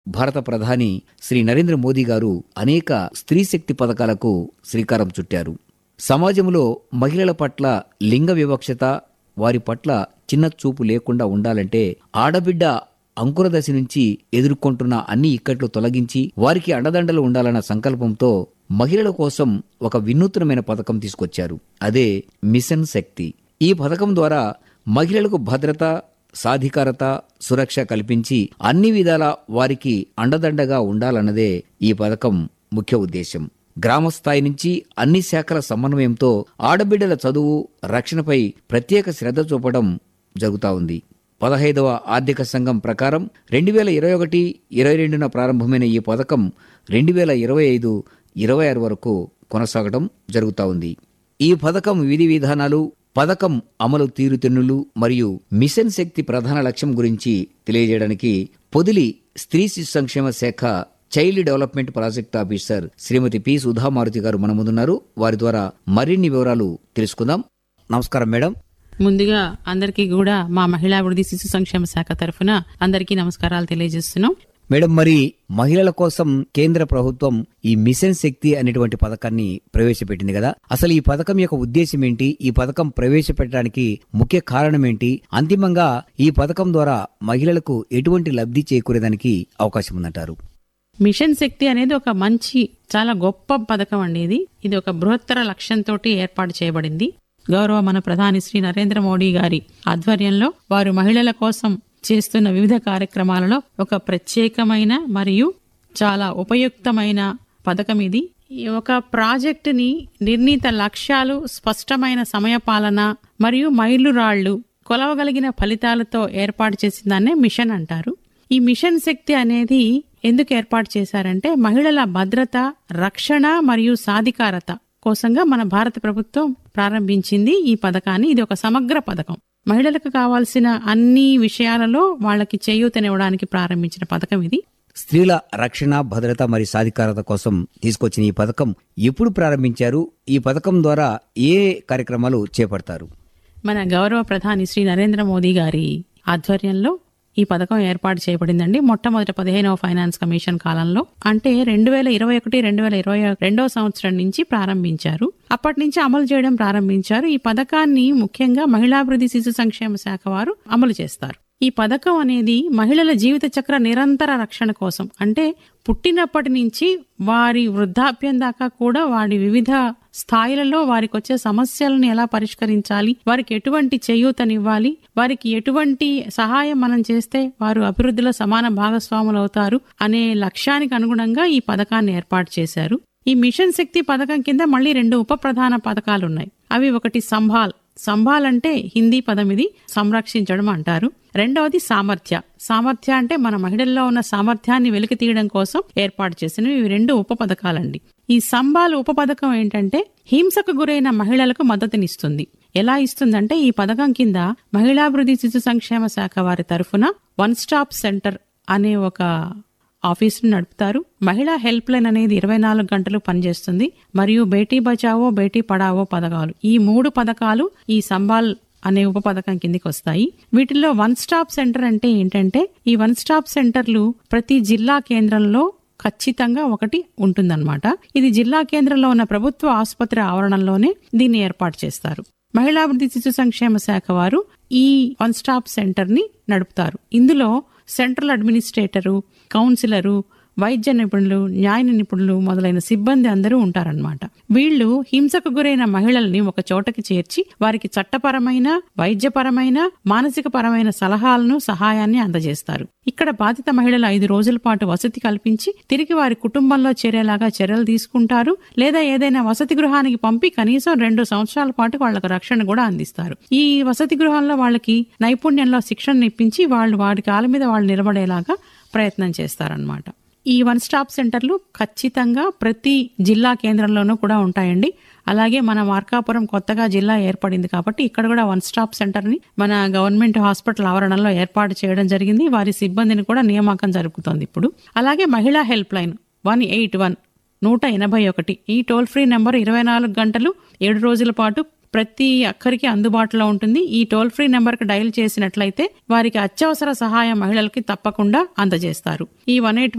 భారత ప్రధాని శ్రీ నరేంద్ర మోదీ గారు అనేక స్త్రీ శక్తి పథకాలకు శ్రీకారం చుట్టారు సమాజంలో మహిళల పట్ల లింగ వివక్షత వారి పట్ల చిన్న చూపు లేకుండా ఉండాలంటే ఆడబిడ్డ అంకురదశ నుంచి ఎదుర్కొంటున్న అన్ని ఇక్కట్లు తొలగించి వారికి అండదండలు ఉండాలన్న సంకల్పంతో మహిళల కోసం ఒక వినూత్నమైన పథకం తీసుకొచ్చారు అదే మిషన్ శక్తి ఈ పథకం ద్వారా మహిళలకు భద్రత సాధికారత సురక్ష కల్పించి అన్ని విధాల వారికి అండదండగా ఉండాలన్నదే ఈ పథకం ముఖ్య ఉద్దేశం గ్రామ స్థాయి నుంచి అన్ని శాఖల సమన్వయంతో ఆడబిడ్డల చదువు రక్షణపై ప్రత్యేక శ్రద్ధ చూపడం జరుగుతా ఉంది పదహైదవ ఆర్థిక సంఘం ప్రకారం రెండు వేల ఇరవై ఒకటి ఇరవై రెండున ప్రారంభమైన ఈ పథకం రెండు వేల ఇరవై ఐదు ఇరవై ఆరు వరకు కొనసాగడం జరుగుతా ఉంది ఈ పథకం విధి విధానాలు పథకం అమలు తీరుతెన్నులు మరియు మిషన్ శక్తి ప్రధాన లక్ష్యం గురించి తెలియజేయడానికి పొదిలి స్త్రీ శిశు సంక్షేమ శాఖ child development project officer Srimathi P Sudhamaruthi గారు మన ముందున్నారు వారి ద్వారా మరిన్ని వివరాలు తెలుసుకుందాం నమస్కారం మేడం ముందుగా అందరికీ కూడా మా మహిళా అభివృద్ధి శిశు సంక్షేమ శాఖ తరఫున అందరికీ నమస్కారాలు తెలియజేస్తున్నాం మేడం మరి మహిళల కోసం కేంద్ర ప్రభుత్వం ఈ మిషన్ శక్తి అనేటువంటి పథకాన్ని ప్రవేశపెట్టింది కదా అసలు ఈ పథకం యొక్క ఉద్దేశం ఏంటి ఈ పథకం ప్రవేశపెట్టడానికి ముఖ్య కారణం ఏంటి అంతిమంగా ఈ పథకం ద్వారా మహిళలకు ఎటువంటి లబ్ధి చేకూరేదానికి అవకాశం ఉందంటారు మిషన్ శక్తి అనేది ఒక మంచి చాలా గొప్ప పథకం అండి ఇది ఇది ఒక బృహత్తర లక్ష్యంతో ఏర్పాటు చేయబడింది గౌరవ మన ప్రధాని శ్రీ నరేంద్ర మోడీ గారి ఆధ్వర్యంలో వారు మహిళల కోసం చేస్తున్న వివిధ కార్యక్రమాలలో ఒక ప్రత్యేకమైన మరియు చాలా ఉపయుక్తమైన పథకం ఇది ఈ ఒక ప్రాజెక్టుని నిర్ణీత లక్ష్యాలు స్పష్టమైన సమయపాలన మరియు మైలురాళ్లు కొలవగలిగిన ఫలితాలతో ఏర్పాటు చేసిన దాన్నే మిషన్ అంటారు ఈ మిషన్ శక్తి అనేది ఎందుకు ఏర్పాటు చేశారంటే మహిళల భద్రత రక్షణ మరియు సాధికారత కోసంగా మన భారత ప్రభుత్వం ప్రారంభించింది ఈ పథకాన్ని ఇది ఒక సమగ్ర పథకం మహిళలకు కావాల్సిన అన్ని విషయాలలో వాళ్ళకి చేయూతనివ్వడానికి ప్రారంభించిన పథకం ఇది స్త్రీల రక్షణ భద్రత మరియు సాధికారత కోసం తీసుకొచ్చిన ఈ పథకం ఎప్పుడు ప్రారంభించారు ఈ పథకం ద్వారా ఏ కార్యక్రమాలు చేపడతారు మన గౌరవ ప్రధాని శ్రీ నరేంద్ర మోదీ గారి ఆధ్వర్యంలో ఈ పథకం ఏర్పాటు చేయబడిందండి మొట్టమొదటి పదిహేనవ ఫైనాన్స్ కమిషన్ కాలంలో అంటే రెండు వేల ఇరవై ఒకటి రెండు వేల ఇరవై రెండవ సంవత్సరం నుంచి ప్రారంభించారు అప్పటి నుంచి అమలు చేయడం ప్రారంభించారు ఈ పథకాన్ని ముఖ్యంగా మహిళాభివృద్ధి శిశు సంక్షేమ శాఖ వారు అమలు చేస్తారు ఈ పథకం అనేది మహిళల జీవిత చక్ర నిరంతర రక్షణ కోసం అంటే పుట్టినప్పటి నుంచి వారి వృద్ధాప్యం దాకా కూడా వారి వివిధ స్థాయిలలో వారికి వచ్చే సమస్యలను ఎలా పరిష్కరించాలి వారికి ఎటువంటి చేయూతనివ్వాలి వారికి ఎటువంటి సహాయం మనం చేస్తే వారు అభివృద్ధిలో సమాన భాగస్వాములు అవుతారు అనే లక్ష్యానికి అనుగుణంగా ఈ పథకాన్ని ఏర్పాటు చేశారు ఈ మిషన్ శక్తి పథకం కింద మళ్ళీ రెండు ఉప ప్రధాన పథకాలు ఉన్నాయి అవి ఒకటి సంభాల్ సంభాల్ అంటే హిందీ పదం ఇది సంరక్షించడం అంటారు రెండవది సామర్థ్య సామర్థ్య అంటే మన మహిళల్లో ఉన్న సామర్థ్యాన్ని వెలికి తీయడం కోసం ఏర్పాటు చేసినవి ఇవి రెండు ఉప పథకాలండి ఈ సంబాల్ ఉప పథకం ఏంటంటే హింసకు గురైన మహిళలకు మద్దతునిస్తుంది ఎలా ఇస్తుందంటే ఈ పథకం కింద మహిళాభివృద్ధి శిశు సంక్షేమ శాఖ వారి తరఫున వన్ స్టాప్ సెంటర్ అనే ఒక ఆఫీసును నడుపుతారు మహిళా హెల్ప్ లైన్ అనేది ఇరవై నాలుగు గంటలు పనిచేస్తుంది మరియు బేటీ బచావో బేటీ పడావో పథకాలు ఈ మూడు పథకాలు ఈ సంబాల్ అనే ఉప పథకం కిందికి వస్తాయి వీటిల్లో వన్ స్టాప్ సెంటర్ అంటే ఏంటంటే ఈ వన్ స్టాప్ సెంటర్లు ప్రతి జిల్లా కేంద్రంలో ఖచ్చితంగా ఒకటి ఉంటుందన్నమాట ఇది జిల్లా కేంద్రంలో ఉన్న ప్రభుత్వ ఆసుపత్రి ఆవరణలోనే దీన్ని ఏర్పాటు చేస్తారు మహిళాభివృద్ధి శిశు సంక్షేమ శాఖ వారు ఈ వన్ స్టాప్ సెంటర్ ని నడుపుతారు ఇందులో సెంట్రల్ అడ్మినిస్ట్రేటరు కౌన్సిలరు వైద్య నిపుణులు న్యాయ నిపుణులు మొదలైన సిబ్బంది అందరూ ఉంటారన్నమాట వీళ్ళు హింసకు గురైన మహిళల్ని ఒక చోటకి చేర్చి వారికి చట్టపరమైన వైద్యపరమైన మానసిక పరమైన సలహాలను సహాయాన్ని అందజేస్తారు ఇక్కడ బాధిత మహిళలు ఐదు రోజుల పాటు వసతి కల్పించి తిరిగి వారి కుటుంబంలో చేరేలాగా చర్యలు తీసుకుంటారు లేదా ఏదైనా వసతి గృహానికి పంపి కనీసం రెండు సంవత్సరాల పాటు వాళ్లకు రక్షణ కూడా అందిస్తారు ఈ వసతి గృహాల్లో వాళ్ళకి నైపుణ్యంలో శిక్షణ ఇప్పించి వాళ్ళు వాడి కాళ్ళ మీద వాళ్ళు నిలబడేలాగా ప్రయత్నం చేస్తారనమాట ఈ వన్ స్టాప్ సెంటర్లు ఖచ్చితంగా ప్రతి జిల్లా కేంద్రంలోనూ కూడా ఉంటాయండి అలాగే మన మార్కాపురం కొత్తగా జిల్లా ఏర్పడింది కాబట్టి ఇక్కడ కూడా వన్ స్టాప్ సెంటర్ ని మన గవర్నమెంట్ హాస్పిటల్ ఆవరణలో ఏర్పాటు చేయడం జరిగింది వారి సిబ్బందిని కూడా నియామకం జరుగుతోంది ఇప్పుడు అలాగే మహిళా help line one eight one నూట ఎనభై ఒకటి ఈ టోల్ ఫ్రీ నెంబర్ ఇరవై నాలుగు గంటలు ఏడు రోజుల పాటు ప్రతి అక్కరికి అందుబాటులో ఉంటుంది ఈ టోల్ ఫ్రీ నెంబర్కి డయల్ చేసినట్లయితే వారికి అత్యవసర సహాయం మహిళలకి తప్పకుండా అందజేస్తారు ఈ వన్ ఎయిట్